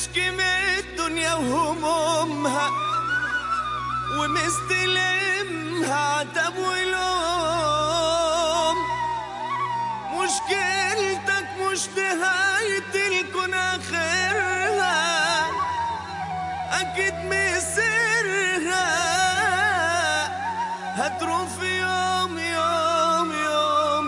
بتشكي من الدنيا وهمومها ومستلمها عتب ولوم مشكلتك مش نهاية الكون آخرها أكيد مصيرها هتروح في يوم يوم يوم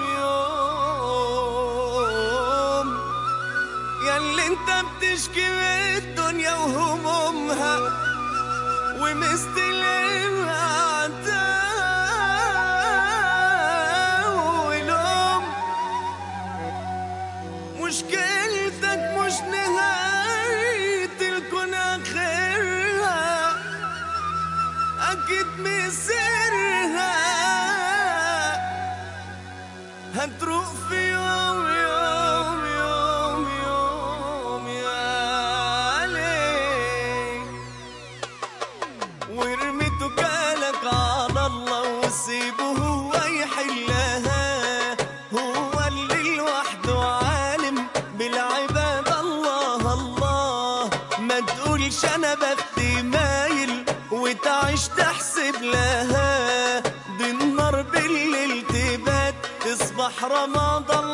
يوم ياللي انت بتشكي من الدنيا وهمومها ومستلمها عتاب ولوم مشكلتك مش نهاية الكون آخرها أكيد مصيرها هتروح في يوم يوم يوم يوم يا عليك وارمي توكالك على الله وسيبه هو يحلها هو اللي لوحده عالم بالعباد الله الله ما تقولش انا بختي مايل وتعيش تحسب لها دي النار بالليل تبات تصبح رمضان